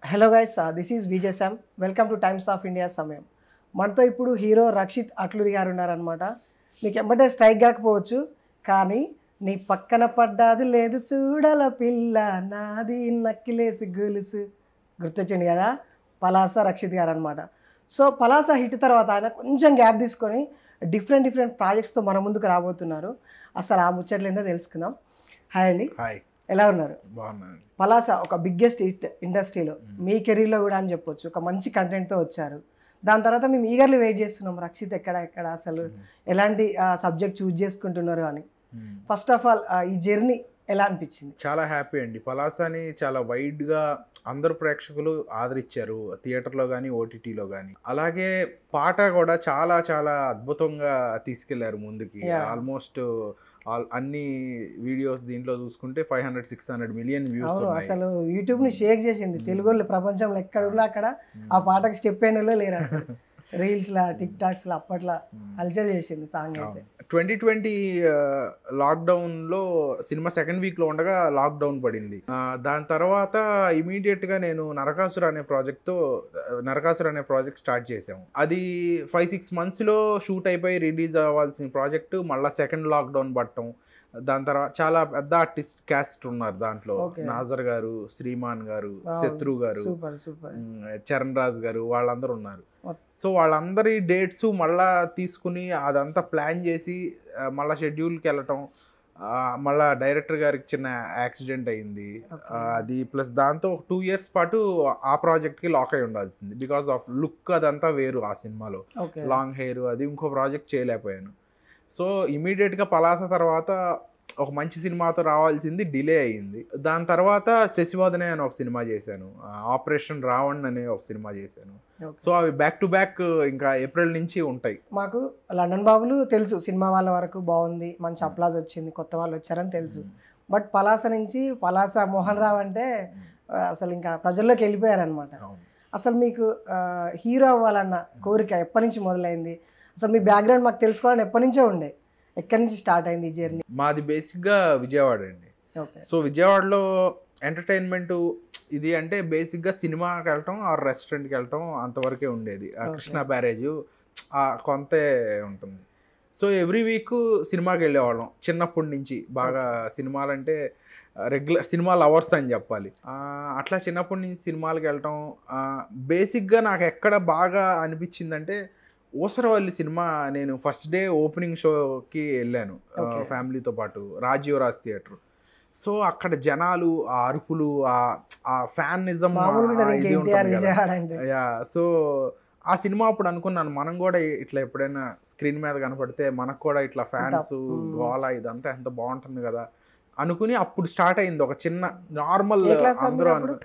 Hello guys this is Vijay Sam welcome to Times of India Samayam మనతో ఇప్పుడు hero Rakshit Atluri గారు ఉన్నారనమాట మీకు ఎమ్మటే స్ట్రైక్ కాకపోవచ్చు కానీ నీ పక్కన పడ్డాది లేదు చూడాల పిల్ల నాది నక్కిలేసి గొలుసు గుర్తొచ్చింది కదా పలాస రక్షిత్ గారు అనమాట సో పలాస హిట్ తర్వాత ఆయన కొంచెం గ్యాప్ తీసుకొని డిఫరెంట్ డిఫరెంట్ ప్రాజెక్ట్స్తో మన ముందుకు రాబోతున్నారు అసలు ఆ ముచ్చట్లు ఏందో తెలుసుకుందాం హాయ్ అండి హాయ్ ఎలా ఉన్నారు బాగున్నాను పలాస ఒక బిగ్గెస్ట్ హిట్ ఇండస్ట్రీలో మీ కెరీర్లో కూడా అని చెప్పొచ్చు ఒక మంచి కంటెంట్తో వచ్చారు దాని తర్వాత మేము ఈగర్లీ వెయిట్ చేస్తున్నాం రక్షిత్ ఎక్కడ ఎక్కడ అసలు ఎలాంటి సబ్జెక్ట్ చూజ్ చేసుకుంటున్నారు అని ఫస్ట్ ఆఫ్ ఆల్ ఈ జర్నీ ఎలా అనిపించింది చాలా హ్యాపీ అండి పలాసాని చాలా వైడ్ గా అందరు ప్రేక్షకులు ఆదరించారు థియేటర్లో కానీ ఓటీటీలో కానీ అలాగే పాట కూడా చాలా చాలా అద్భుతంగా తీసుకెళ్లారు ముందుకి Yeah. ఆల్మోస్ట్ అన్ని వీడియోస్ దీంట్లో చూసుకుంటే five hundred six hundred million views అవును ఉన్నాయి అసలు యూట్యూబ్ ని షేక్ చేసింది తెలుగు వాళ్ళు ప్రపంచంలో ఎక్కడ ఉన్నా అక్కడ ఆ పాటకి స్టెప్ అయిన లేరు అసలు రీల్స్ లా టిక్ టాక్స్ లా అప్పట్లో హల్చల్ చేసింది సాంగ్ అయితే ట్వంటీ ట్వంటీ లాక్డౌన్లో సినిమా సెకండ్ వీక్లో ఉండగా లాక్డౌన్ పడింది ఆ, దాని తర్వాత ఇమీడియట్గా నేను నరకాసుర అనే ప్రాజెక్ట్తో నరకాసుర అనే ప్రాజెక్ట్ స్టార్ట్ చేసాము అది ఫైవ్ సిక్స్ మంత్స్లో షూట్ అయిపోయి రిలీజ్ అవ్వాల్సిన ప్రాజెక్టు మళ్ళీ సెకండ్ లాక్డౌన్ పట్టడం దాని తర్వాత చాలా పెద్ద ఆర్టిస్ట్ క్యాస్ట్ ఉన్నారు దాంట్లో Okay. నాజర్ గారు శ్రీమాన్ గారు Wow. శత్రు గారు super super um, Charan Raj గారు వాళ్ళందరూ ఉన్నారు మొత్తం. సో వాళ్ళందరి డేట్స్ మళ్ళా తీసుకుని అదంతా ప్లాన్ చేసి ఆ, మళ్ళా షెడ్యూల్కి వెళ్ళటం ఆ, మళ్ళా డైరెక్టర్ గారికి చిన్న యాక్సిడెంట్ అయింది Okay. ఆ, అది ప్లస్ దాంతో టూ ఇయర్స్ పాటు ఆ ప్రాజెక్ట్కి లాక్ అయి ఉండాల్సింది బికాస్ ఆఫ్ లుక్ అదంతా వేరు ఆ సినిమాలో ఓకే లాంగ్ హెయిర్ అది ఇంకో ప్రాజెక్ట్ చేయలేకపోయాను సో ఇమీడియట్గా పలాస తర్వాత ఒక మంచి సినిమాతో రావాల్సింది డిలే అయ్యింది దాని తర్వాత శశివదనే అని ఒక సినిమా చేశాను ఆ, ఆపరేషన్ రావణ్ అనే ఒక సినిమా చేశాను సో అవి బ్యాక్ టు బ్యాక్ ఇంకా ఏప్రిల్ నుంచి ఉంటాయి మాకు లండన్ బాబులు తెలుసు సినిమా వాళ్ళ వరకు బాగుంది మంచి అప్లాజ్ వచ్చింది కొత్త వాళ్ళు వచ్చారని తెలుసు బట్ పలాస నుంచి పలాస మోహన్ రావు అంటే ఆ, అసలు ఇంకా ప్రజల్లోకి వెళ్ళిపోయారనమాట అవును. అసలు మీకు ఆ, హీరో అవ్వాలన్న కోరిక ఎప్పటి నుంచి మొదలైంది అసలు మీ బ్యాక్గ్రౌండ్ మాకు తెలుసుకోవాలని ఎప్పటి నుంచో ఉండే ఎక్కడి నుంచి స్టార్ట్ అయింది ఈ జర్నీ మాది బేసిక్గా విజయవాడ అండి ఓకే సో విజయవాడలో ఎంటర్టైన్మెంట్ ఇది అంటే బేసిక్గా సినిమాకి వెళ్ళటం ఆ రెస్టారెంట్కి వెళ్ళటం అంతవరకే ఉండేది ఆ Okay. కృష్ణా బ్యారేజ్ కొంతే ఉంటుంది సో ఎవ్రీ వీక్ సినిమాకి వెళ్ళేవాళ్ళం చిన్నప్పటి నుంచి బాగా సినిమాలంటే రెగ్యులర్ సినిమా లవర్స్ అని చెప్పాలి ఆ, అట్లా చిన్నప్పటి నుంచి సినిమాలకు వెళ్ళటం బేసిక్గా నాకు ఎక్కడ బాగా అనిపించిందంటే ఊసరవల్లి సినిమా నేను ఫస్ట్ డే ఓపెనింగ్ షోకి వెళ్ళాను Okay. ఫ్యామిలీతో పాటు రాజీవ్ రాజ్ థియేటర్ సో అక్కడ జనాలు ఆ అరుపులు ఆ ఆ ఫ్యానిజం మామూలుగా ఉండదు ఇంకా ఎన్టీఆర్ విజయవాడ అంటే యా సో ఆ సినిమా అప్పుడు అనుకున్నాను మనం కూడా ఇట్లా ఎప్పుడైనా స్క్రీన్ మీద కనపడితే మనకు కూడా ఇట్లా ఫ్యాన్స్ మ్మ్. గోల ఇదంతా ఎంత బాగుంటుంది కదా అనుకుని అప్పుడు స్టార్ట్ అయింది ఒక చిన్న నార్మల్ ఏ class ఆ అందరూ మీరు అప్పుడు?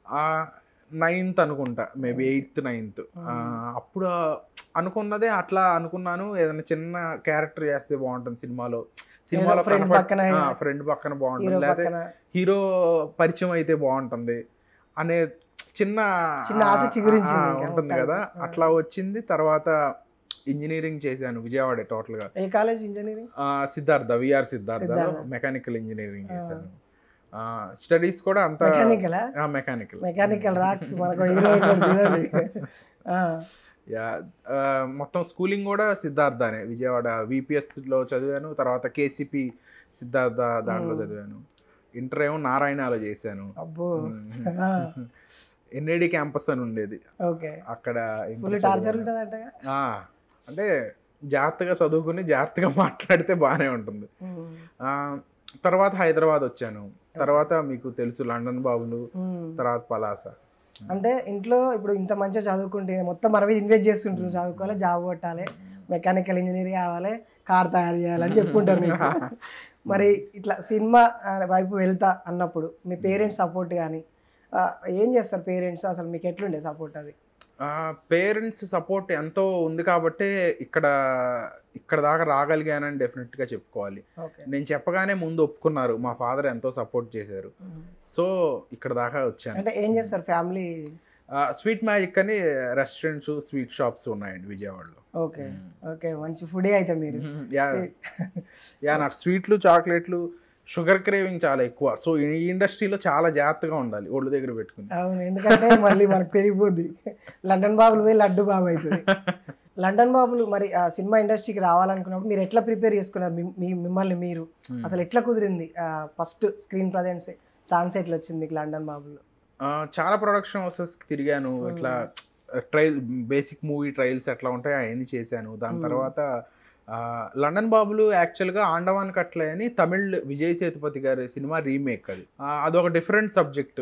నైన్త్ అనుకుంటా మేబీ ఎయిత్ నైన్త్ అప్పుడు అనుకున్నదే అట్లా అనుకున్నాను ఏదైనా చిన్న క్యారెక్టర్ చేస్తే బాగుంటుంది సినిమాలో సినిమాలో friend పక్కన ఫ్రెండ్ పక్కన హీరో బాగుంటుంది లేకపోతే పక్కన హీరో పరిచయం అయితే బాగుంటుంది అనే చిన్న చిన్న ఆశ చిగురించింది ఆ, ఇంకా ఉంటుంది మొత్తానికి. కదా ఆ. అట్లా వచ్చింది తర్వాత ఇంజనీరింగ్ చేశాను విజయవాడ టోటల్ గా ఏ కాలేజ్ ఇంజనీరింగ్ ఆ, Siddhartha VR Siddhartha Siddhartha. Mechanical engineering ఆ. చేశాను స్టడీస్ కూడా అంత మెకానికల్ మెకానికల్ మెకానికల్ రాక్స్ మనకు హీరో ఇక్కడ చూడండి ఆ, యా ఆ, మొత్తం స్కూలింగ్ కూడా సిద్ధార్థనే విజయవాడ VPS లో చదివాను తర్వాత కేసిపి సిద్ధార్థ దాంట్లో Hmm. చదివాను ఇంటర్ ఏమో నారాయణలో చేశాను అబ్బో ఆ, ఎన్ఏడి క్యాంపస్ అని ఉండేది ఓకే అక్కడ ఇంటర్ ఫుల్ టార్చర్ చదివాను. ఉంటుంది అంటే ఆ, అంటే జాగ్రత్తగా చదువుకుని జాగ్రత్తగా మాట్లాడితే బాగానే ఉంటుంది ఆ, తర్వాత హైదరాబాద్ వచ్చాను తర్వాత మీకు తెలుసు లండన్ బాబులు తర్వాత పలాస అంటే ఇంట్లో ఇప్పుడు ఇంత మంచిగా చదువుకుంటే మొత్తం మన మీద ఇన్వెస్ట్ చేస్తుంటారు చదువుకోవాలి జాబ్ కొట్టాలి మెకానికల్ ఇంజనీర్ కావాలి కార్ తయారు చేయాలని చెప్పుకుంటారు మీకు మరి ఇట్లా సినిమా ఆ, వైపు వెళ్తా అన్నప్పుడు మీ పేరెంట్స్ సపోర్ట్ కానీ ఏం చేస్తారు పేరెంట్స్ అసలు మీకు ఎట్లుండే సపోర్ట్ అది పేరెంట్స్ సపోర్ట్ ఎంతో ఉంది కాబట్టే ఇక్కడ ఇక్కడ దాకా రాగలిగానని డెఫినెట్గా చెప్పుకోవాలి ఓకే నేను చెప్పగానే ముందు ఒప్పుకున్నారు మా ఫాదర్ ఎంతో సపోర్ట్ చేశారు సో ఇక్కడ దాకా వచ్చాను అంటే ఏం చేస్తారు ఫ్యామిలీ స్వీట్ మ్యాజిక్ అని రెస్టారెంట్స్ స్వీట్ షాప్స్ ఉన్నాయండి విజయవాడలో ఓకే మ్మ్. ఓకే మంచి ఫుడే అయితే మీరు యా యా నాకు స్వీట్లు చాక్లెట్లు షుగర్ క్రేవింగ్ చాలా ఎక్కువ సో ఈ ఇండస్ట్రీలో చాలా జాగ్రత్తగా ఉండాలి ఒళ్ళు దగ్గర పెట్టుకుని అవును ఎందుకంటే మళ్ళీ మనకు పెరిగిపోద్ది లండన్ బాబులు పోయి లడ్డు బాబు అవుతుంది లండన్ బాబులు మరి ఆ సినిమా ఇండస్ట్రీకి రావాలనుకున్నప్పుడు మీరు ఎట్లా ప్రిపేర్ చేసుకున్నారు మీ- మీ మిమ్మల్ని మీరు అసలు ఎట్లా కుదిరింది ఫస్ట్ స్క్రీన్ ప్రజెన్స్ ఛాన్స్ ఎట్లా వచ్చింది మీకు లండన్ బాబులు ఆ, చాలా ప్రొడక్షన్ హౌసెస్కి తిరిగాను ఇట్లా ట్రయల్ బేసిక్ మూవీ ట్రయల్స్ ఎట్లా ఉంటాయి అవన్నీ చేశాను దాని తర్వాత ఆ, లండన్ బాబులు యాక్చువల్గా ఆండవాన్ కట్లే అని తమిళ్ విజయ్ సేతుపతి గారి సినిమా రీమేక్ అది ఆ, అదొక డిఫరెంట్ సబ్జెక్ట్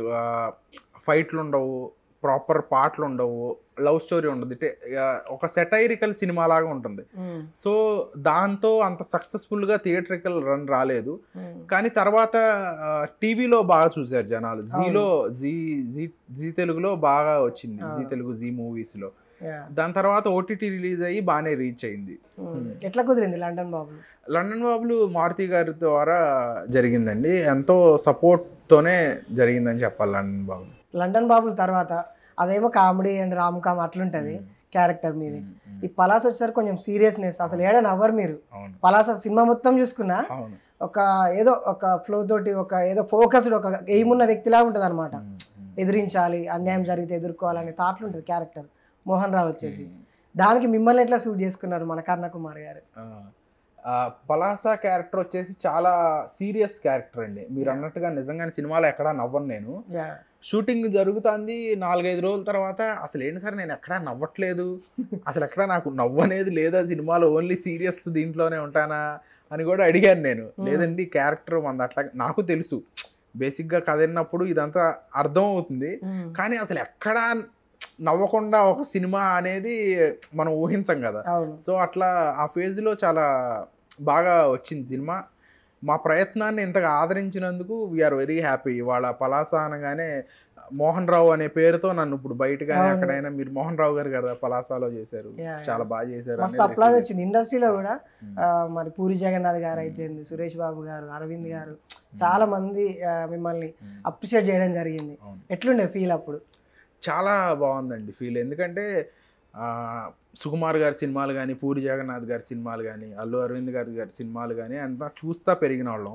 ఫైట్లు ఉండవు ప్రాపర్ పాటలు ఉండవు లవ్ స్టోరీ ఉండదు ఇటే ఆ, ఒక సెటైరికల్ సినిమా లాగా ఉంటుంది సో దాంతో అంత సక్సెస్ఫుల్గా థియేట్రికల్ రన్ రాలేదు కానీ తర్వాత టీవీలో బాగా చూశారు జనాలు జీలో జీ జీ జీ తెలుగులో బాగా వచ్చింది జీ తెలుగు జీ మూవీస్లో Yeah. దాని తర్వాత ఓటీటీ రిలీజ్ అయ్యి బాగానే రీచ్ అయింది Mm. ఎట్లా కుదిరింది లండన్ బాబులు లండన్ బాబులు మారుతి గారి ద్వారా జరిగిందండి ఎంతో సపోర్ట్తోనే జరిగిందని చెప్పాలి లండన్ బాబు లండన్ బాబుల తర్వాత అదేమో కామెడీ అండ్ రామ్ కామ్ అట్లుంటది క్యారెక్టర్ మీది ఈ పలాస్ వచ్చేసరికి కొంచెం సీరియస్నెస్ అసలు ఏడా నవ్వరు మీరు అవును పలాస సినిమా మొత్తం చూసుకున్నా అవును ఒక ఏదో ఒక ఫ్లో తోటి ఒక ఏదో ఫోకస్డ్ ఒక ఎయిమ్ ఉన్న వ్యక్తిలాగా ఉంటుంది అనమాట ఎదిరించాలి అన్యాయం జరిగితే ఎదుర్కోవాలనే థాట్లు ఉంటుంది క్యారెక్టర్ మోహన్ రావు వచ్చేసి దానికి మిమ్మల్ని ఎట్లా సూట్ చేసుకున్నారు మన కర్ణకుమార్ గారు ఆ, ఆ, పలాసా క్యారెక్టర్ వచ్చేసి చాలా సీరియస్ క్యారెక్టర్ అండి మీరు అన్నట్టుగా నిజంగానే సినిమాలో ఎక్కడా నవ్వను నేను యా షూటింగ్ జరుగుతుంది నాలుగైదు రోజుల తర్వాత అసలు ఏంటి సార్ నేను ఎక్కడా నవ్వట్లేదు అసలు ఎక్కడా నాకు నవ్వు అనేది లేదా సినిమాలో ఓన్లీ సీరియస్ దీంట్లోనే ఉంటానా అని కూడా అడిగాను నేను లేదండి క్యారెక్టర్ మన అట్లా నాకు తెలుసు బేసిక్గా కథ విన్నప్పుడు ఇదంతా అర్థం అవుతుంది కానీ అసలు ఎక్కడా నవ్వకుండా ఒక సినిమా అనేది మనం ఊహించం కదా అవును సో అట్లా ఆ ఫేజ్లో చాలా బాగా వచ్చింది సినిమా మా ప్రయత్నాన్ని ఇంతగా ఆదరించినందుకు వీఆర్ వెరీ హ్యాపీ వాళ్ళ పలాస అనగానే మోహన్ రావు అనే పేరుతో నన్ను ఇప్పుడు బయట కానీ అవును. ఎక్కడైనా మీరు మోహన్ రావు గారు కదా పలాసాలో చేశారు Yeah, yeah. చాలా బాగా చేశారు మస్తు అనేది అప్లాజ్ receive వచ్చింది ఇండస్ట్రీలో కూడా Hmm. ఆ, మరి పూరి జగన్నాథ్ గారు అయితే సురేష్ బాబు గారు అరవింద్ గారు చాలా మంది ఆ, మిమ్మల్ని Hmm. అప్రిషియేట్ చేయడం జరిగింది అవును. ఎట్లుండే ఫీల్ అప్పుడు చాలా బాగుందండి ఫీల్ ఎందుకంటే ఆ, సుకుమార్ గారి సినిమాలు కానీ పూరి జగన్నాథ్ గారి సినిమాలు కానీ అల్లు అరవింద్ గారి గారి సినిమాలు కానీ అంతా చూస్తా పెరిగిన వాళ్ళం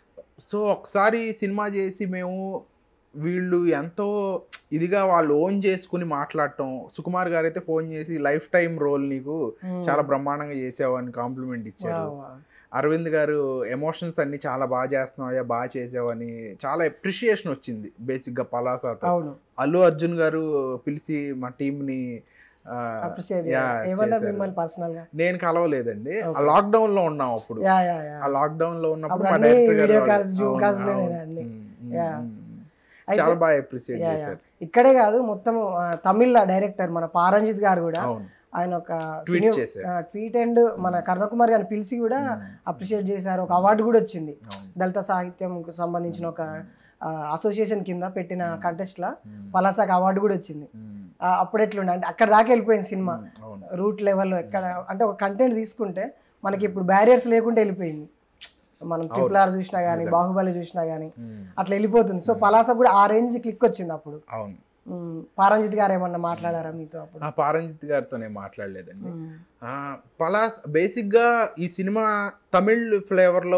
సో ఒకసారి సినిమా చేసి మేము వీళ్ళు ఎంతో ఇదిగా వాళ్ళు ఓన్ చేసుకుని మాట్లాడటం సుకుమార్ గారు అయితే ఫోన్ చేసి లైఫ్ టైం రోల్ నీకు చాలా బ్రహ్మాండంగా చేసావు అని కాంప్లిమెంట్ ఇచ్చారు Wow, wow. అరవింద్ గారు ఎమోషన్స్ అన్ని చాలా బాగా చేస్తున్నావా బాగా చేసావని చాలా అప్రిషియేషన్ వచ్చింది బేసిక్గా పలాసాతో అవును అల్లు అర్జున్ గారు పిలిచి మా టీంని ఆ, అప్రిషియేట్ yeah, ఏమన్నా చేశారు. మిమ్మల్ని పర్సనల్ గా నేను కలవలేదండి Okay. ఆ లాక్డౌన్ లో ఉన్నాం అప్పుడు యా యా యా ఆ లాక్డౌన్ లో ఉన్నప్పుడు అప్పుడు మా అన్ని డైరెక్టర్ గారు video వాళ్ళు- calls, Zoom అవును, calls లోనే అవును. అన్ని. ఉమ్, ఉమ్, Yeah. ఉమ్, ఉమ్. అయితే- చాలా బాగా అప్రిషియేట్ యా, యా. చేశారు ఇక్కడే కాదు మొత్తం ఆ, తమిళ డైరెక్టర్ మన పారంజిత్ గారు కూడా అవును ఆయన ఒక ట్వీట్ చేశారు ట్వీట్ అండ్ మన కర్ణకుమార్ గారిని పిలిచి కూడా అప్రిషియేట్ చేశారు ఒక అవార్డు కూడా వచ్చింది అవును. దళిత సాహిత్యంకు సంబంధించిన ఒక అసోసియేషన్ కింద పెట్టిన కంటెస్ట్ లా ఉమ్, పలాసాకి అవార్డు కూడా వచ్చింది ఉమ్, ఆ, అప్పుడు ఎట్లుండే అంటే అక్కడ దాకా వెళ్ళిపోయింది సినిమా ఉమ్, అవును రూట్ లెవెల్లో ఎక్కడ అంటే ఒక కంటెంట్ తీసుకుంటే మనకి ఇప్పుడు బ్యారియర్స్ లేకుండా వెళ్ళిపోయింది మనం ట్రిపుల్ ఆర్ చూసినా కానీ బాహుబలి చూసినా కానీ ఉమ్, అట్లా వెళ్ళిపోతుంది సో పలాస కూడా ఆ రేంజ్ క్లిక్ వచ్చింది అప్పుడు అవును ఉమ్, పారంజిత్ గారు ఏమన్నా మాట్లాడారా మీతో అప్పుడు ఆ పారంజిత్ గారితో నేను మాట్లాడలేదండి ఉమ్, ఆ, పలాస్ బేసిక్గా ఈ సినిమా తమిళ్ ఫ్లేవర్లో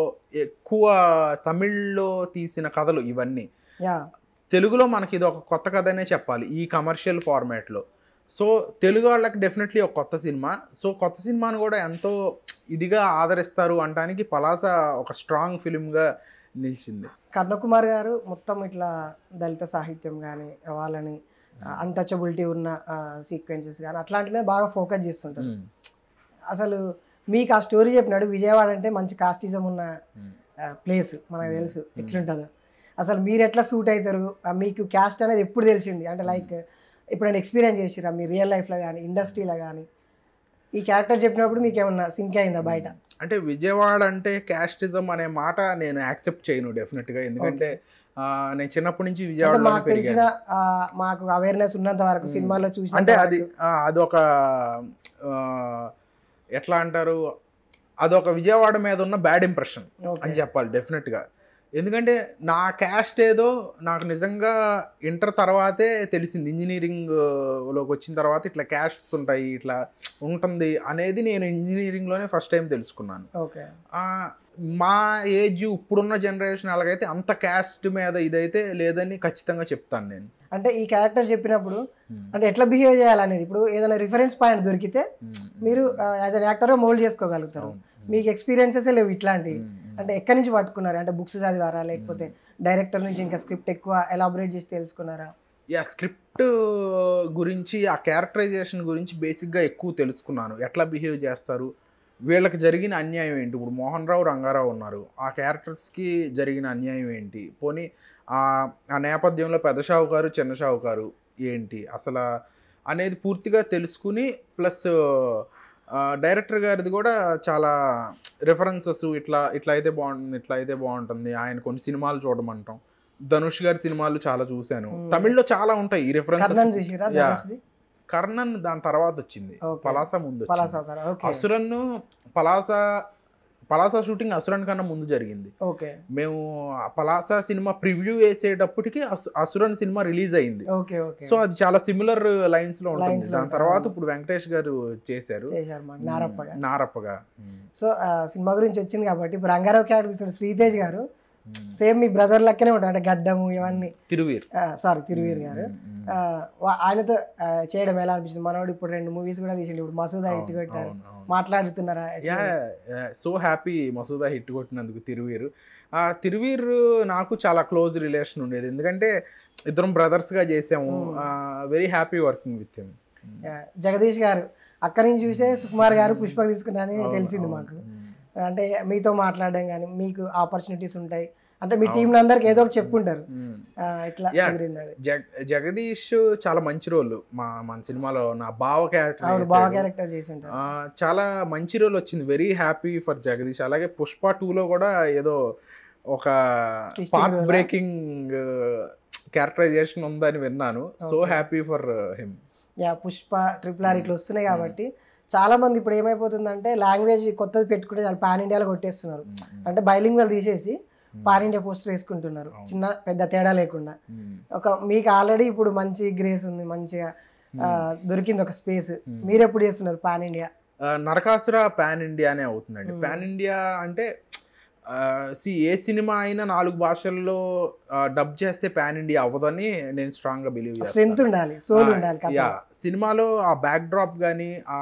ఎక్కువ తమిళ్లో తీసిన కథలు ఇవన్నీ యా తెలుగులో మనకి ఇది ఒక కొత్త కథనే చెప్పాలి ఈ కమర్షియల్ ఫార్మాట్లో సో తెలుగు వాళ్ళకి డెఫినెట్లీ ఒక కొత్త సినిమా సో కొత్త సినిమాను కూడా ఎంతో ఇదిగా ఆదరిస్తారు అనడానికి పలాస ఒక స్ట్రాంగ్ ఫిలింగా నిలిచింది కర్ణకుమార్ గారు మొత్తం ఇట్లా దళిత సాహిత్యం కానీ వాళ్ళని అన్టచబిలిటీ ఉన్న సీక్వెన్సెస్ కానీ అట్లాంటివే బాగా ఫోకస్ చేస్తుంటారు ఉమ్, అసలు మీకు ఆ స్టోరీ చెప్పినాడు విజయవాడ అంటే మంచి కాస్టిజం ఉన్న ఉమ్. ప్లేస్ మనకు తెలుసు ఎట్లుంటుందో అసలు మీరు ఎట్లా సూట్ అవుతారు ఆ మీకు క్యాస్ట్ అనేది ఎప్పుడు తెలిసింది అంటే లైక్ ఎప్పుడైనా ఎక్స్పీరియన్స్ చేసిరా మీ రియల్ లైఫ్లో కానీ ఇండస్ట్రీలో కానీ ఈ క్యారెక్టర్ చెప్పినప్పుడు మీకు ఏమన్నా సింక్ అయిందా బయట అంటే విజయవాడ అంటే క్యాస్టిజం అనే మాట నేను యాక్సెప్ట్ చేయను డెఫినెట్గా ఎందుకంటే ఆ, నేను చిన్నప్పటి నుంచి అంటే విజయవాడలో మాకు తెలిసిన ఆ, మాకు అవేర్నెస్ ఉన్నంత వరకు సినిమాలో చూసిన అంటే అది ఆ, అదొక ఆ, ఎట్లా అంటారు అదొక విజయవాడ మీద ఉన్న బ్యాడ్ ఇంప్రెషన్ అని చెప్పాలి డెఫినెట్గా ఎందుకంటే నా క్యాస్ట్ ఏదో నాకు నిజంగా ఇంటర్ తర్వాతే తెలిసింది ఇంజనీరింగ్ లోకి వచ్చిన తర్వాత ఇట్లా క్యాస్ట్స్ ఉంటాయి ఇట్లా ఉంటుంది అనేది నేను ఇంజనీరింగ్లోనే ఫస్ట్ టైం తెలుసుకున్నాను ఓకే ఆ, మా ఏజ్ ఇప్పుడున్న జనరేషన్ అలాగైతే అంత క్యాస్ట్ మీద ఇదైతే లేదని ఖచ్చితంగా చెప్తాను నేను అంటే ఈ క్యారెక్టర్ చెప్పినప్పుడు అంటే ఎట్లా బిహేవ్ చేయాలనేది ఇప్పుడు ఏదైనా రిఫరెన్స్ పాయింట్ దొరికితే మీరు యాజ్ అన్ యాక్టర్ మోల్డ్ చేసుకోగలుగుతారు మీకు ఎక్స్పీరియన్సెస్ లేవు ఇట్లాంటివి అంటే ఎక్కడి నుంచి పట్టుకున్నారు అంటే బుక్స్ చదివారా లేకపోతే డైరెక్టర్ నుంచి ఇంకా స్క్రిప్ట్ ఎక్కువ ఎలాబొరేట్ చేసి తెలుసుకున్నారా యా స్క్రిప్ట్ గురించి ఆ క్యారెక్టరైజేషన్ గురించి బేసిక్గా ఎక్కువ తెలుసుకున్నాను ఎట్లా బిహేవ్ చేస్తారు వీళ్ళకి జరిగిన అన్యాయం ఏంటి ఇప్పుడు మోహన్ రావు రంగారావు ఉన్నారు ఆ క్యారెక్టర్స్కి జరిగిన అన్యాయం ఏంటి పోనీ ఆ ఆ నేపథ్యంలో పెద్ద షావుకారు చిన్న షావుకారు ఏంటి అసలు అనేది పూర్తిగా తెలుసుకుని ప్లస్ డైరెక్టర్ గారిది కూడా చాలా రిఫరెన్సెస్ ఇట్లా ఇట్లా అయితే బాగుంటుంది ఇట్లా అయితే బాగుంటుంది ఆయన కొన్ని సినిమాలు చూడమంటాం ధనుష్ గారి సినిమాలు చాలా చూశాను Hmm. తమిళ్లో చాలా ఉంటాయి ఈ కర్ణన్ రిఫరెన్సెస్ చూసిరా Yeah. ధనుష్ది? కర్ణన్ దాని తర్వాత వచ్చింది Okay. పలాస ముందు పలాస వచ్చింది. అవుతారా ఓకే అసురన్ పలాస పలాస షూటింగ్ అసురన్ కన్నా ముందు జరిగింది ఓకే మేము ఆ పలాస సినిమా ప్రివ్యూ వేసేటప్పటికి అసు- అసురన్ సినిమా రిలీజ్ అయింది ఓకే ఓకే సో అది చాలా సిమిలర్ లైన్స్ లో ఉంటుంది Lines లో దాని ఉంటుంది. తర్వాత ఇప్పుడు వెంకటేష్ గారు చేశారు చేశారు మా నారప్పగా నారప్పగా సో ఆ, సినిమా గురించి వచ్చింది కాబట్టి ఇప్పుడు రంగారావు క్యారెక్టర్ తీసుకుంటే శ్రీతేజ్ గారు సేమ్ మీ బ్రదర్ లెక్కనే ఉంటారు అంటే గడ్డము ఇవన్నీ తిరువీర్ సారీ తిరువీర్ గారు ఆ, వా- ఆయనతో ఆ, చేయడం ఎలా అనిపిస్తుంది మనోడు ఇప్పుడు రెండు మూవీస్ కూడా తీసిండు ఇప్పుడు మసూదా హిట్ కొట్టారు మాట్లాడుతున్నారా yeah so happy Masooda hit కొట్టినందుకు తిరువీరు ఆ తిరువీర్ నాకు చాలా క్లోజ్ రిలేషన్ ఉండేది ఎందుకంటే ఇద్దరం brothers గా చేసాము very happy working with him yeah, Jagadeesh గారు అక్కడి నుంచి చూసే సుకుమార్ గారు పుష్ప తీసుకున్నారని తెలిసింది మాకు అంటే మీతో మాట్లాడడం కానీ మీకు ఆపర్చునిటీస్ ఉంటాయి అంటే మీ టీం అందరికి ఏదో ఒకటి చెప్పుంటారు ఆ, ఇట్లా Yeah. కుదిరింది అది జగ జగదీష్ చాలా మంచి రోల్ మా మన సినిమాలో నా బావ అవును క్యారెక్టర్ బాగా క్యారెక్టర్ చేసి ఉంటారు ఆ, చాలా మంచి రోల్ వచ్చింది వెరీ హ్యాపీ ఫర్ జగదీష్ అలాగే పుష్ప టూలో కూడా ఏదో ఒక Twisting పార్ట్ role ఆ? బ్రేకింగ్ క్యారెక్టరైజేషన్ ఉందని విన్నాను so Okay. Happy for him yeah Pushpa triple R ఇట్లా వస్తున్నాయి కాబట్టి చాలా మంది ఇప్పుడు ఏమైపోతుందంటే లాంగ్వేజ్ కొత్తది పెట్టుకుంటే చాలా పాన్ ఇండియాలో కొట్టేస్తున్నారు అంటే బైలింగ్ వాళ్ళు తీసేసి పాన్ ఇండియా పోస్టర్ వేసుకుంటున్నారు చిన్న పెద్ద తేడా లేకుండా ఒక మీకు ఆల్రెడీ ఇప్పుడు మంచి గ్రేస్ ఉంది మంచిగా ఆ, దొరికింది ఒక స్పేస్ మీరు ఎప్పుడు చేస్తున్నారు పాన్ ఇండియా నరకాసుర పాన్ ఇండియానే అవుతుందండి Hmm. పాన్ ఇండియా అంటే సి ఏ సినిమా అయినా నాలుగు భాషల్లో డబ్ చేస్తే పాన్ ఇండియా అవ్వదని నేను స్ట్రాంగ్ గా బిలీవ్ స్ట్రెంత్ ఉండాలి సోల్ ఉండాలి కథ. యా సినిమాలో ఆ బ్యాక్ డ్రాప్ కానీ ఆ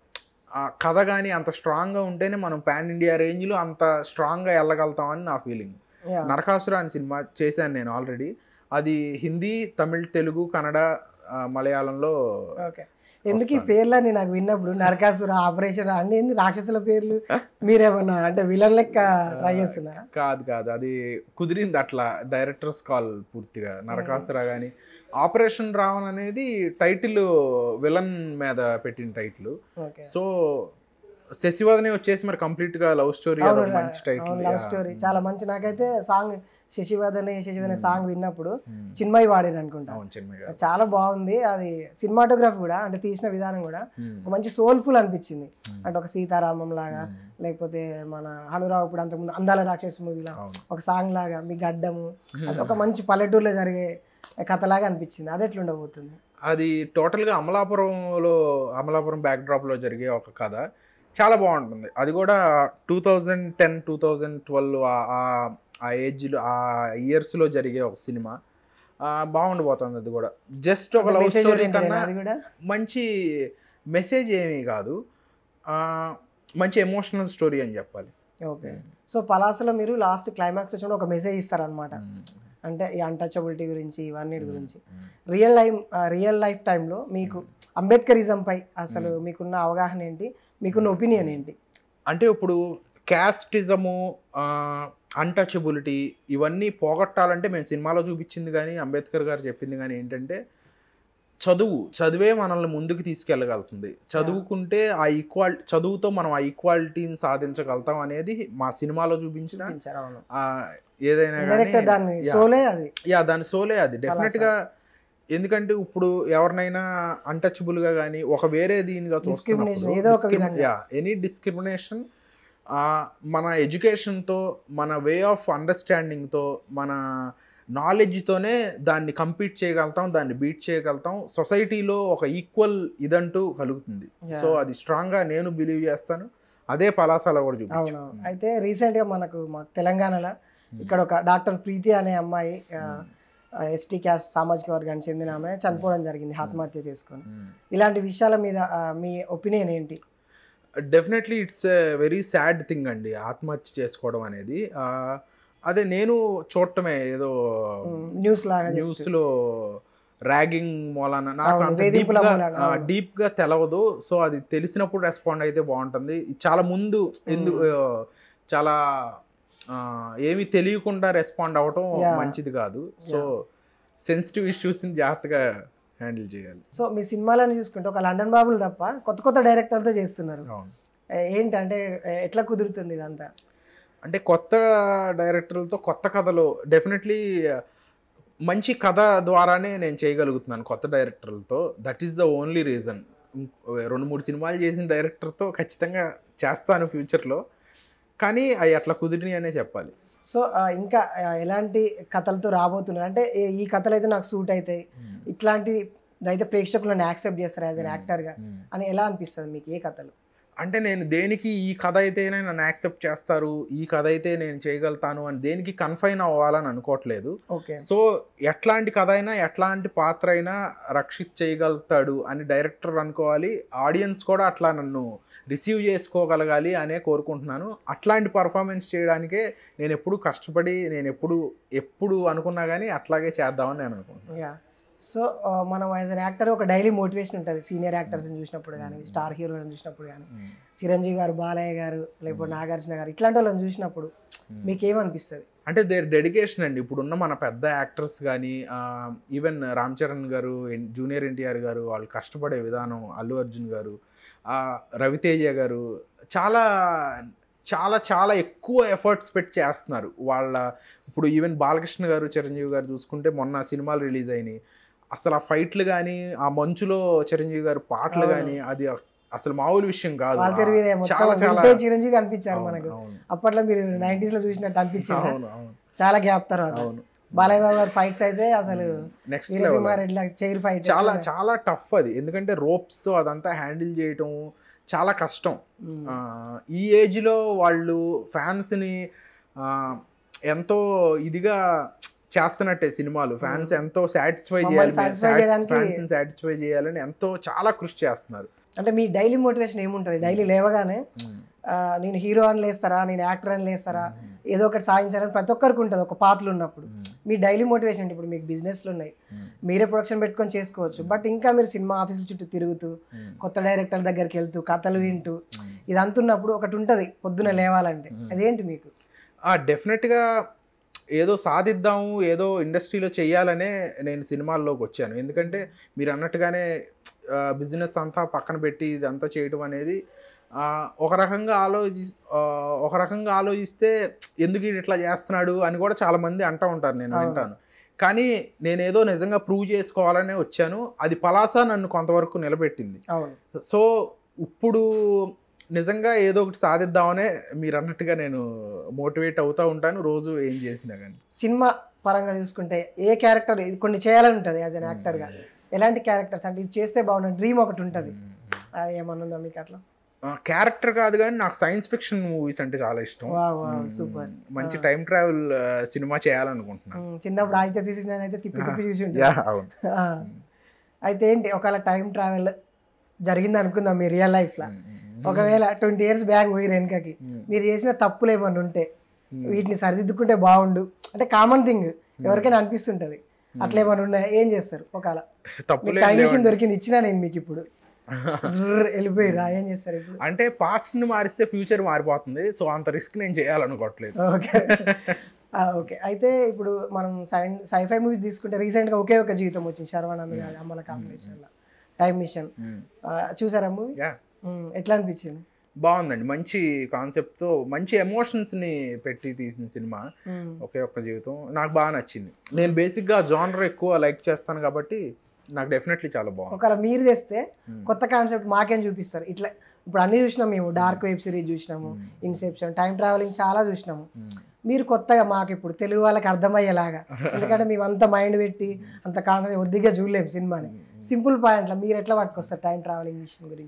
ఆ కథ కానీ అంత స్ట్రాంగ్ గా ఉంటేనే మనం పాన్ ఇండియా రేంజ్ లో అంత స్ట్రాంగ్ గా వెళ్ళగలుగుతామని నా ఫీలింగ్ Yeah. నరకాసుర అనే సినిమా చేశాను నేను ఆల్రెడీ అది హిందీ తమిళ్ తెలుగు కన్నడ ఆ, మలయాళంలో ఓకే ఎందుకు ఈ పేర్లని నాకు విన్నప్పుడు నరకాసుర ఆపరేషన్ అన్ని ఏంది రాక్షసుల పేర్లు మీరేమన్నా అంటే విలన్ లెక్క ట్రై చేస్తున్నారా కాదు కాదు అది కుదిరింది అట్లా డైరెక్టర్స్ కాల్ పూర్తిగా నరకాసుర కానీ ఆపరేషన్ రావణ్ అనేది టైటిల్ విలన్ మీద పెట్టిన టైటిల్ ఓకే సో శశివదనే వచ్చేసి మరి కంప్లీట్ గా లవ్ స్టోరీ అవును మంచి టైటిల్ లవ్ స్టోరీ చాలా మంచి నాకైతే సాంగ్ శశివదనే శశివదనే సాంగ్ విన్నప్పుడు చిన్మయి వాడిని అనుకుంటా అవును చిన్మయ్య గారు చాలా బాగుంది అది సినిమాటోగ్రఫీ కూడా అంటే తీసిన విధానం కూడా Hmm. ఒక మంచి సోల్ఫుల్ అనిపించింది Hmm. అంటే ఒక సీతారామం లాగా Hmm. లేకపోతే మన హనురావు ఇప్పుడు అంతకుముందు అందాల రాక్షస మూవీలో అవును ఒక సాంగ్ లాగా మీ గడ్డము అది ఒక మంచి పల్లెటూరులో జరిగే కథలాగా అనిపించింది అది ఎట్లుండబోతుంది అది టోటల్గా అమలాపురంలో అమలాపురం బ్యాక్ డ్రాప్లో జరిగే ఒక కథ చాలా బాగుంటుంది అది కూడా two thousand ten two thousand twelve ఆ ఏజ్లో ఆ ఇయర్స్లో జరిగే ఒక సినిమా ఆ, బాగుండిపోతుంది అది కూడా జస్ట్ ఒక లవ్ మెసేజ్ స్టోరీ కన్నా అది కూడా మంచి మెసేజ్ ఏమీ కాదు ఆ, మంచి ఎమోషనల్ స్టోరీ అని చెప్పాలి ఓకే సో పలాసలో మీరు లాస్ట్ క్లైమాక్స్ వచ్చినప్పుడు ఒక మెసేజ్ ఇస్తారనమాట అంటే ఈ అన్టచబిలిటీ గురించి ఇవన్నీ గురించి రియల్ లైఫ్ రియల్ లైఫ్ టైంలో మీకు అంబేద్కరిజం పై అసలు మీకున్న అవగాహన ఏంటి మీకున్న ఒపీనియన్ ఏంటి అంటే ఇప్పుడు క్యాస్టిజము అన్టచబిలిటీ ఇవన్నీ పోగొట్టాలంటే మేము సినిమాలో చూపించింది కానీ అంబేద్కర్ గారు చెప్పింది కానీ ఏంటంటే చదువు చదివే మనల్ని ముందుకు తీసుకెళ్ళగలుగుతుంది చదువుకుంటే ఆ ఈక్వాల్ చదువుతో మనం ఆ ఈక్వాలిటీని సాధించగలుగుతాం అనేది మా సినిమాలో చూపించిన చూపించారు, అవును ఆ, ఏదైనా డైరెక్ట్ కానీ దాన్ని యా. సోలే అది యా దాని సోలే అది డెఫినెట్ గా ఎందుకంటే ఇప్పుడు ఎవరినైనా అన్టచబుల్ గా కానీ ఒక వేరే దీనిగా Discrimination, ఏదో ఒక విధంగా. యా ఎనీ డిస్క్రిమినేషన్ మన ఎడ్యుకేషన్తో మన వే ఆఫ్ అండర్స్టాండింగ్తో మన నాలెడ్జ్తోనే దాన్ని కంపీట్ చేయగలుగుతాం దాన్ని బీట్ చేయగలుగుతాం సొసైటీలో ఒక ఈక్వల్ ఇదంటూ కలుగుతుంది Yeah. సో అది స్ట్రాంగ్గా నేను బిలీవ్ చేస్తాను అదే పలాసాలో కూడా చూపించాం అవునవును అయితే రీసెంట్గా మనకు మా తెలంగాణలో ఇక్కడ ఒక డాక్టర్ ప్రీతి అనే అమ్మాయి ఎస్టీ క్యాస్ట్ సామాజిక వర్గానికి చెందిన ఆమె చనిపోవడం జరిగింది ఆత్మహత్య చేసుకొని ఇలాంటి విషయాల మీద ఆ, మీ ఒపీనియన్ ఏంటి definitely it's a very sad thing అండి ఆత్మహత్య చేసుకోవడం అనేది ఆ, అదే నేను చూడటమే ఏదో న్యూస్ లాగా just. న్యూస్లో ర్యాగింగ్ మూలాన నాకు అవును, అంత వేధింపుల డీప్గా మూలాన, అవును. డీప్గా తెలవదు సో అది తెలిసినప్పుడు రెస్పాండ్ అయితే బాగుంటుంది చాలా ముందు ఎందుకు చాలా ఆ, ఏమీ తెలియకుండా రెస్పాండ్ అవ్వటం Yeah. మంచిది కాదు సో సెన్సిటివ్ ఇష్యూస్ని జాగ్రత్తగా హ్యాండిల్ చేయాలి సో మీ సినిమాలను చూసుకుంటే ఒక లండన్ బాబులు తప్ప కొత్త కొత్త డైరెక్టర్తో చేస్తున్నారు అవును ఏ- ఏంటంటే ఏ- ఎట్లా కుదురుతుంది ఇదంతా అంటే కొత్త డైరెక్టర్లతో కొత్త కథలు డెఫినెట్లీ మంచి కథ ద్వారానే నేను చేయగలుగుతున్నాను కొత్త డైరెక్టర్లతో that is the only reason రెండు మూడు సినిమాలు చేసిన డైరెక్టర్తో ఖచ్చితంగా చేస్తాను ఫ్యూచర్లో కానీ అవి అట్లా కుదిరినాయి అనే చెప్పాలి సో ఆ, ఇంకా ఆ, ఎలాంటి కథలతో రాబోతున్నారు అంటే ఏ- ఈ కథలు అయితే నాకు సూట్ అవుతాయి ఇట్లాంటి అయితే ప్రేక్షకులను యాక్సెప్ట్ చేస్తారు యాజ్ అన్ యాక్టర్గా అని ఎలా అనిపిస్తుంది మీకు ఏ కథలు అంటే నేను దేనికి ఈ కథ అయితేనే నన్ను యాక్సెప్ట్ చేస్తారు ఈ కథ అయితే నేను చేయగలుగుతాను అని దేనికి కన్ఫైన్ అవ్వాలని అనుకోవట్లేదు ఓకే సో ఎట్లాంటి కథ అయినా ఎట్లాంటి పాత్ర అయినా రక్షిత్ చేయగలుగుతాడు అని డైరెక్టర్ అనుకోవాలి ఆడియన్స్ కూడా అట్లా నన్ను రిసీవ్ చేసుకోగలగాలి అనే కోరుకుంటున్నాను అట్లాంటి పర్ఫార్మెన్స్ చేయడానికే నేను ఎప్పుడు కష్టపడి నేను ఎప్పుడు ఎప్పుడు అనుకున్నా కానీ అట్లాగే చేద్దామని నేను అనుకుంటున్నాను యా సో మనం యాజ్ అన్ యాక్టర్ ఒక డైలీ మోటివేషన్ ఉంటుంది సీనియర్ యాక్టర్స్ని చూసినప్పుడు కానీ స్టార్ హీరోలను చూసినప్పుడు కానీ చిరంజీవి గారు బాలయ్య గారు లేకపోతే నాగార్జున గారు ఇట్లాంటి వాళ్ళని చూసినప్పుడు మీకు ఏమనిపిస్తుంది అంటే దేర్ డెడికేషన్ అండి ఇప్పుడున్న మన పెద్ద యాక్టర్స్ కానీ ఈవెన్ రామ్ చరణ్ గారు ఎన్- జూనియర్ ఎన్టీఆర్ గారు వాళ్ళు కష్టపడే విధానం అల్లు అర్జున్ గారు ఆ, రవితేజ గారు చాలా చాలా చాలా ఎక్కువ ఎఫర్ట్స్ పెట్టి చేస్తున్నారు వాళ్ళ ఇప్పుడు ఈవెన్ బాలకృష్ణ గారు చిరంజీవి గారు చూసుకుంటే మొన్న సినిమాలు రిలీజ్ అయినాయి అసలు ఆ ఫైట్లు కానీ ఆ మంచులో చిరంజీవి గారు పాటలు అవును. కానీ అది అసలు మామూలు విషయం కాదు వాళ్ళ తెరివినే చాలా మొత్తం చాలా వింటేజ్ చిరంజీవి అనిపించారు అవును, మనకు అవును, అప్పట్లో మీరు నైన్టీస్ లో చూసినట్టు అనిపించింది అవును అవును చాలా గ్యాప్ తర్వాత అవును బాలయ్య బాబు గారి ఫైట్స్ అయితే అసలు next level Veera Simha Reddy chair fight చాలా చాలా టఫ్ అది ఎందుకంటే ropes తో అదంతా హ్యాండిల్ చేయటం చాలా కష్టం ఆ, ఈ ఏజ్లో వాళ్ళు ఫ్యాన్స్ని ఎంతో ఇదిగా చేస్తున్నట్టే సినిమాలు ఫ్యాన్స్ ఎంతో సాటిస్ఫై మమ్మల్ని చేయాలి satisfy చేయడానికి- ఫ్యాన్స్ని సాటిస్ఫై చేయాలని ఎంతో చాలా కృషి చేస్తున్నారు అంటే మీ డైలీ మోటివేషన్ ఏముంటుంది డైలీ లేవగానే ఆ, నేను హీరో అని లేస్తారా నేను యాక్టర్ అని లేస్తారా ఏదో ఒకటి సాధించాలని ప్రతి ఒక్కరికి ఉంటుంది ఒక పాత్రలు ఉన్నప్పుడు మీ డైలీ మోటివేషన్ అంటే ఇప్పుడు మీకు బిజినెస్లు ఉన్నాయి మీరే ప్రొడక్షన్ పెట్టుకొని చేసుకోవచ్చు బట్ ఇంకా మీరు సినిమా ఆఫీసుల చుట్టూ తిరుగుతూ కొత్త డైరెక్టర్ దగ్గరికి వెళ్తూ కథలు వింటూ ఇది అంతున్నప్పుడు ఒకటి ఉంటుంది పొద్దున లేవాలంటే అదేంటి మీకు డెఫినెట్గా ఏదో సాధిద్దాము ఏదో ఇండస్ట్రీలో చెయ్యాలనే నేను సినిమాల్లోకి వచ్చాను ఎందుకంటే మీరు అన్నట్టుగానే బిజినెస్ అంతా పక్కన పెట్టి ఇదంతా చేయడం అనేది ఆ, ఒక రకంగా ఆలోచి ఆ, ఒక రకంగా ఆలోచిస్తే ఎందుకు ఈడు ఇట్లా చేస్తున్నాడు అని కూడా చాలా మంది అంటూ ఉంటారు నేను అవును. వింటాను కానీ నేనేదో నిజంగా ప్రూవ్ చేసుకోవాలనే వచ్చాను అది పలాస నన్ను కొంతవరకు నిలబెట్టింది అవును సో ఇప్పుడు నిజంగా ఏదో ఒకటి సాధిద్దామనే మీరు అన్నట్టుగా నేను మోటివేట్ అవుతూ ఉంటాను రోజు ఏం చేసినా కానీ సినిమా పరంగా చూసుకుంటే ఏ క్యారెక్టర్ ఇది కొన్ని చేయాలని ఉంటుంది యాజ్ అన్ యాక్టర్గా ఎలాంటి క్యారెక్టర్స్ అంటే ఇది చేస్తే బాగుంటుంది డ్రీమ్ ఒకటి ఉంటుంది అది ఏమన్నా ఉందా మీకు అట్లా క్యారెక్టర్ కాదు కానీ నాకు సైన్స్ ఫిక్షన్ మూవీస్ అంటే చాలా ఇష్టం వా వా సూపర్ మంచి టైం ట్రావెల్ సినిమా చేయాలనుకుంటున్నాను చిన్నప్పుడు ఆదిత్య తీసిన అయితే తిప్పి తిప్పి చూసి ఉంటాను యా అవును ఆ. అయితే ఏంటి ఒకవేళ టైం ట్రావెల్ జరిగింది అనుకుందాం మీ రియల్ లైఫ్లో ఒకవేళ ట్వంటీ ఇయర్స్ బ్యాక్ పోయి వెనకకి మీరు చేసిన తప్పులు ఏమన్నా ఉంటే వీటిని సరిదిద్దుకుంటే బాగుండు అంటే కామన్ థింగ్ ఎవరికైనా అనిపిస్తుంటది అట్లా ఏమన్నా ఉన్నాయా ఏం చేస్తారు ఒకవేళ మీకు తప్పులే టైం మిషన్ దొరికింది ఇచ్చినా నేను మీకు ఇప్పుడు జుర్ర్ వెళ్ళిపోయిరా ఏం చేస్తారు ఇప్పుడు అంటే పాస్ట్ ని మారిస్తే ఫ్యూచర్ మారిపోతుంది సో అంత రిస్క్ నేను చేయాలనుకోవట్లేదు ఓకే ఓకే అయితే ఇప్పుడు మనం సైన్ సైఫై మూవీస్ తీసుకుంటే రీసెంట్గా ఒకే ఒక జీవితం వచ్చింది శర్వానంద్ గారి అమ్మల కాంబినేషన్లో టైం మిషన్ చూసారా మూవీ యా ఎట్లా అనిపించింది బాగుందండి మంచి కాన్సెప్ట్తో మంచి ఎమోషన్స్ని పెట్టి తీసిన సినిమా మ్మ్. ఒకే ఒక్క జీవితం నాకు బాగా నచ్చింది నేను బేసిక్గా జానర్ ఎక్కువ లైక్ చేస్తాను కాబట్టి నాకు డెఫినెట్లీ చాలా బాగుంది ఒకవేళ మీరు తెస్తే కొత్త కాన్సెప్ట్ మాకేం చూపిస్తారు ఇట్లా ఇప్పుడు అన్ని చూసినాం మేము డార్క్ వెబ్ సిరీస్ చూసినాము ఇన్సెప్షన్ టైం ట్రావెలింగ్ చాలా చూసినాము మీరు కొత్తగా మాకు ఇప్పుడు తెలుగు వాళ్ళకి అర్థమయ్యేలాగా ఎందుకంటే మేము అంత మైండ్ పెట్టి అంత కాన్సెప్ట్ ఒద్దిగా చూడలేము సినిమాని సింపుల్ పాయింట్లో మీరు ఎట్లా పట్టుకొస్తారు టైం ట్రావెలింగ్ విషయం గురించి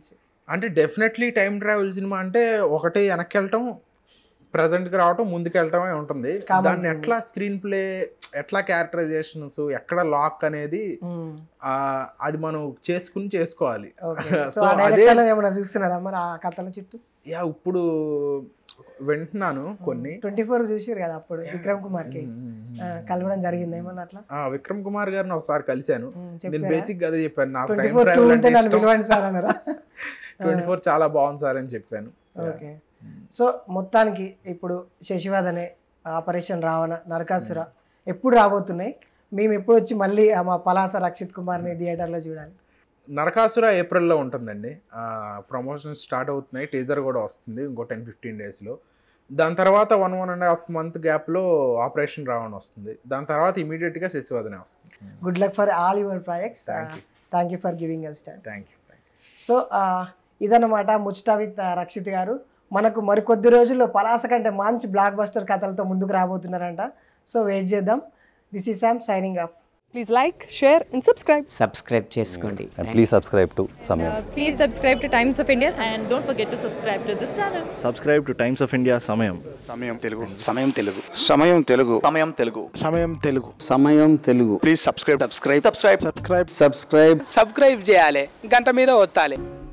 అంటే డెఫినెట్లీ టైం ట్రావెల్ సినిమా అంటే ఒకటి వెనక్కి వెళ్ళటం ప్రజెంట్కి రావటం ముందుకు వెళ్ళటమే ఉంటుంది Common దాన్ని thing. ఎట్లా స్క్రీన్ ప్లే ఎట్లా క్యారెక్టరైజేషన్స్ ఎక్కడ లాక్ అనేది ఆ, అది మనం చేసుకుని చేసుకోవాలి ఓకే సో So, ఆ అదే డైరెక్టర్లు ఏమైనా చూస్తున్నారా మరి ఆ కథల చుట్టూ యా ఇప్పుడు వింటున్నాను కొన్ని ట్వంటీ ఫోర్ చూసారు కదా అప్పుడు విక్రమ్ కుమార్ కి ఆ, కలవడం జరిగింది ఏమన్నా అట్లా ఆ, విక్రమ్ కుమార్ గారిని ఒకసారి కలిశాను ఉమ్, నేను చెప్పారా? బేసిక్ అదే చెప్పాను నాకు twenty time four to travel ఉంటే అంటే నన్ను ఇష్టం పిలవండి సార్ అన్నారా ట్వంటీ ఫోర్ చాలా బాగుంది సార్ అని చెప్పాను ఓకే సో మొత్తానికి ఇప్పుడు శశివాద్ అనే ఆపరేషన్ రావణ నరకాసుర ఎప్పుడు రాబోతున్నాయి మేము ఎప్పుడు వచ్చి మళ్ళీ ఆ మా పలాస రక్షిత్ కుమార్ని థియేటర్లో చూడాలి నరకాసుర ఏప్రిల్లో ఉంటుందండి ప్రమోషన్స్ స్టార్ట్ అవుతున్నాయి టీజర్ కూడా వస్తుంది ఇంకో టెన్ ఫిఫ్టీన్ డేస్లో దాని తర్వాత one one and half month గ్యాప్లో ఆపరేషన్ రావణ వస్తుంది దాని తర్వాత ఇమీడియట్గా శశివదనే వస్తుంది good luck for all your projects Thank you. Thank you for giving us time thank you so ఇదన్నమాట ముచ్చట విత్ రక్షిత్ గారు మనకు మరికొద్ది రోజుల్లో పలాస కంటే మంచి బ్లాక్ బస్టర్ కథలతో ముందుకు రాబోతున్నారంట సో వెయిట్ చేద్దాం this is Sam signing off Please like, share, and subscribe. Subscribe చేసుకోండి and please subscribe to Samyam. Please subscribe to Times of India. and don't forget to subscribe to this channel. Subscribe to Times of India Samayam Samayam Telugu Samayam Telugu Samayam Telugu Samayam Telugu Samayam Telugu Samayam Telugu please subscribe subscribe subscribe subscribe subscribe subscribe చేయాలి గంట మీద ఒత్తాలి